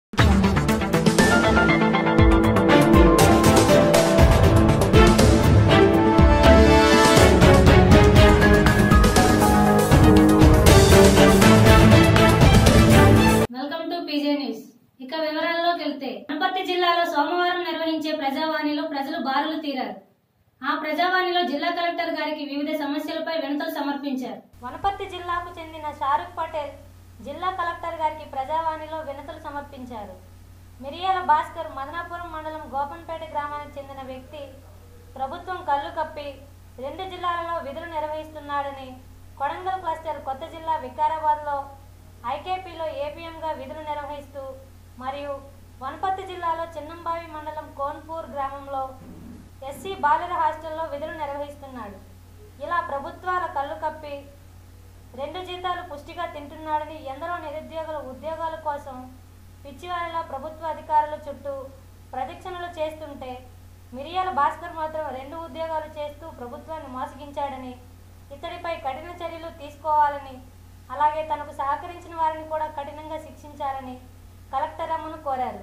Welcome to PJ news ఇక వివరాల్లోకి వెళ్తే వనపర్తి జిల్లాలో సోమవారం నిర్వహించే ప్రజావాణిలో ప్రజలు బారులు తీరారు ఆ ప్రజావాణిలో జిల్లా కలెక్టర్ గారికి వివిధ సమస్యలపై వినతులు సమర్పించారు వనపర్తి జిల్లాకు చెందిన షారుఖ్ పటేల్ జిల్లా కలెక్టర్ గారికి ప్రజావాణిలో వినతులు సమర్పించారు మిరియాల భాస్కర్ మదనాపురం మండలం గోపన్పేట గ్రామానికి చెందిన వ్యక్తి ప్రభుత్వం కళ్ళు కప్పి రెండు జిల్లాలలో విధులు నిర్వహిస్తున్నాడని కొడంగల్ క్లస్టర్ కొత్త జిల్లా వికారాబాద్లో ఐకేపీలో ఏపీఎంగా విధులు నిర్వహిస్తూ మరియు వనపర్తి జిల్లాలో చిన్నంబావి మండలం కోన్పూర్ గ్రామంలో ఎస్సీ బాలుర హాస్టల్లో విధులు నిర్వహిస్తున్నాడు ఇలా ప్రభుత్వాల కళ్ళు కప్పి రెండు జీతాలు పుష్టిగా తింటున్నాడని ఎందరో నిరుద్యోగుల ఉద్యోగాల కోసం పిచ్చివారిలా ప్రభుత్వ అధికారుల చుట్టూ ప్రదక్షిణలు చేస్తుంటే మిరియాల భాస్కర్ మాత్రం రెండు ఉద్యోగాలు చేస్తూ ప్రభుత్వాన్ని మోసగించాడని ఇతడిపై కఠిన చర్యలు తీసుకోవాలని అలాగే తనకు సహకరించిన వారిని కూడా కఠినంగా శిక్షించాలని కలెక్టర్ అమ్మను కోరారు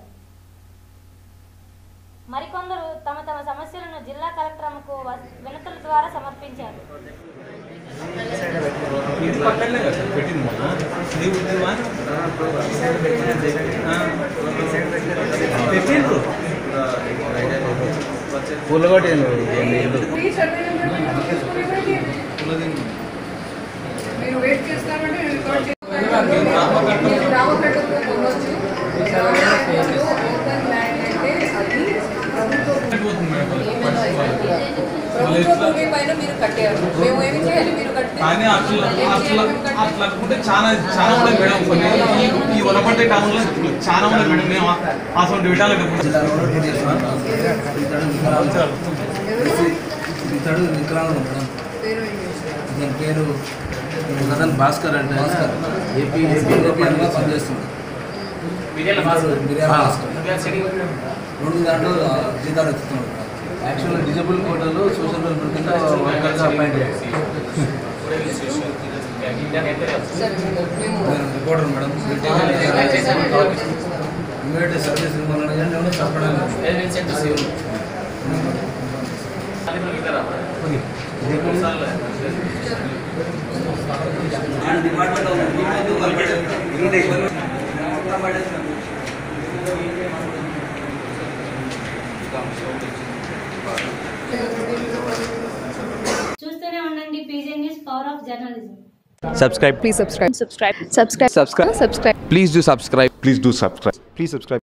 మరికొందరు తమ తమ సమస్యలను జిల్లా కలెక్టర్ అమ్మకు వ- వినతుల ద్వారా సమర్పించారు ఇది పక్కనే కదా సార్ పెట్టింది మొన్న ఇది ఉందివా? ఆ. పెట్టిండ్రు పుల్లగొట్టింది మీరు వెయిట్ చేస్తారంటే నేను రికార్డ్ చేస్తాను మీరు రామకట్టకు పొందొచ్చు ఓపెన్ ల్యాండ్ అంటే అది ప్రభుత్వం ప్రభుత్వ భూమి పైన మీరు కట్టారు మేము ఏమి చేయాలి మీరు కట్టితే కానీ అట్లా ఏం అట్లా చేయాలి మేము కట్టితే? అట్లా అనుకుంటే చాలా చాలా ఉన్నాయి మేడం కొన్ని ఈ ఈ వనపట్టే టౌన్లో చాలా ఉన్నాయి మేడం మేము అసలు విటాలి ఇతడు వికలాంగుడు మేడం పేరు ఏం చేస్తారు ఇతని పేరు మదన్ భాస్కర్ అంటే ఏపీ ఏపీలో పనిగా పనిచేస్తున్నాడు మిరియాల భాస్కర్ రెండు దాంట్లో జీతాలు ఎత్తుతున్నాడు యాక్చువల్గా డిజబుల్ కోటలో సోషల్ వెల్ఫేర్ కింద వర్కర్గా అపాయింట్ సరే మేము రిపోర్టర్ మేడం ఇమీడియట్ సర్వీస్ ఇవ్వాలని చెప్పడం చూస్తూనే ఉండండి PJ news power of journalism subscribe Please subscribe. Subscribe. Subscribe. Subscribe. Subscribe. please do subscribe Please do subscribe. please subscribe